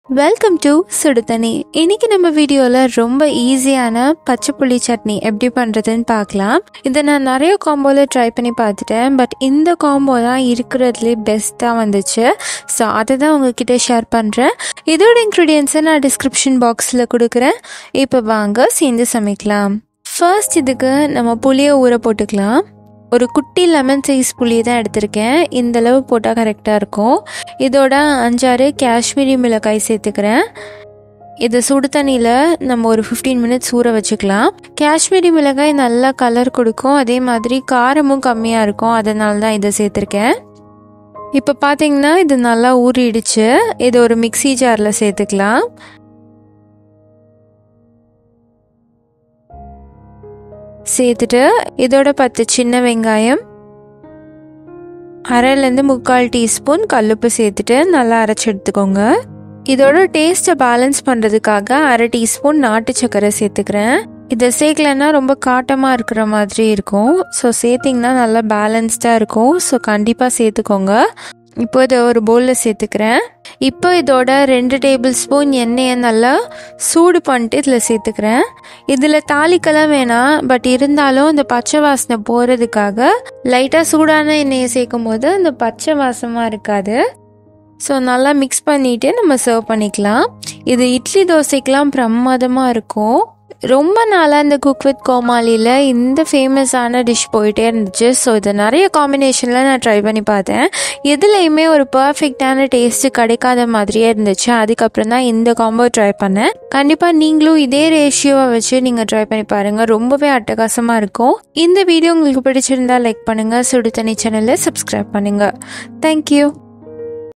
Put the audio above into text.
welcome to சுடுதண்ணி இன்னைக்கு நம்ம வீடியோவில் ரொம்ப ஈஸியான பச்சை புளி சட்னி எப்படி பண்ணுறதுன்னு பார்க்கலாம் இதை நான் நிறைய காம்போவில் ட்ரை பண்ணி பார்த்துட்டேன் பட் இந்த காம்போ தான் இருக்கிறதுலே பெஸ்ட்டாக வந்துச்சு ஸோ அதை தான் உங்ககிட்ட ஷேர் பண்ணுறேன் இதோட இன்க்ரீடியன்ஸை நான் டிஸ்கிரிப்ஷன் பாக்ஸில் கொடுக்குறேன் இப்போ வாங்க சேர்ந்து சமைக்கலாம் ஃபர்ஸ்ட் இதுக்கு நம்ம புளியை ஊற போட்டுக்கலாம் ஒரு குட்டி லெமன் சைஸ் புளியை தான் எடுத்திருக்கேன் இந்த அளவு போட்டால் கரெக்டாக இருக்கும் இதோட அஞ்சாறு காஷ்மீரி மிளகாய் சேர்த்துக்கிறேன் இது சுடு தண்ணியில் நம்ம ஒரு ஃபிஃப்டீன் மினிட்ஸ் ஊற வச்சுக்கலாம் காஷ்மீரி மிளகாய் நல்லா கலர் கொடுக்கும் அதே மாதிரி காரமும் கம்மியாக இருக்கும் அதனால தான் இதை சேர்த்துருக்கேன் இப்போ பார்த்தீங்கன்னா இது நல்லா ஊறிடுச்சு இது ஒரு மிக்ஸி ஜாரில் சேர்த்துக்கலாம் சேர்த்துட்டு இதோட பத்து சின்ன வெங்காயம் அரைலேருந்து முக்கால் டீஸ்பூன் கல்லுப்பு சேர்த்துட்டு நல்லா அரைச்சி எடுத்துக்கோங்க இதோட டேஸ்ட்டை பேலன்ஸ் பண்ணுறதுக்காக அரை டீஸ்பூன் நாட்டு சர்க்கரை சேர்த்துக்கிறேன் இதை சேர்க்கலன்னா ரொம்ப காட்டமாக இருக்கிற மாதிரி இருக்கும் ஸோ சேர்த்திங்கன்னா நல்லா பேலன்ஸ்டாக இருக்கும் ஸோ கண்டிப்பாக சேர்த்துக்கோங்க இப்போ இதை ஒரு பவுலில் சேர்த்துக்கிறேன் இப்போ இதோட ரெண்டு டேபிள் ஸ்பூன் எண்ணெயை நல்லா சூடு பண்ணிட்டு இதில் சேர்த்துக்கிறேன் இதில் தாளிக்கெல்லாம் வேணாம் பட் இருந்தாலும் இந்த பச்சை வாசனை போகிறதுக்காக லைட்டாக சூடான எண்ணெயை சேர்க்கும் போது இந்த பச்சை வாசமாக இருக்காது ஸோ நல்லா மிக்ஸ் பண்ணிவிட்டு நம்ம சர்வ் பண்ணிக்கலாம் இது இட்லி தோசைக்கெலாம் பிரமாதமாக இருக்கும் ரொம்ப நாளாக இந்த குக் வித் கோமாளியில் இந்த ஃபேமஸான டிஷ் போயிட்டே இருந்துச்சு ஸோ இது நிறைய காம்பினேஷனில் நான் ட்ரை பண்ணி பார்த்தேன் எதுலேயுமே ஒரு பர்ஃபெக்டான டேஸ்ட்டு கிடைக்காத மாதிரியே இருந்துச்சு அதுக்கப்புறம் தான் இந்த காம்போ ட்ரை பண்ணேன் கண்டிப்பாக நீங்களும் இதே ரேஷியோவை வச்சு நீங்கள் ட்ரை பண்ணி பாருங்கள் ரொம்பவே அட்டகாசமாக இருக்கும் இந்த வீடியோ உங்களுக்கு பிடிச்சிருந்தா லைக் பண்ணுங்கள் சுடு தண்ணி சேனலை சப்ஸ்கிரைப் பண்ணுங்கள் தேங்க்யூ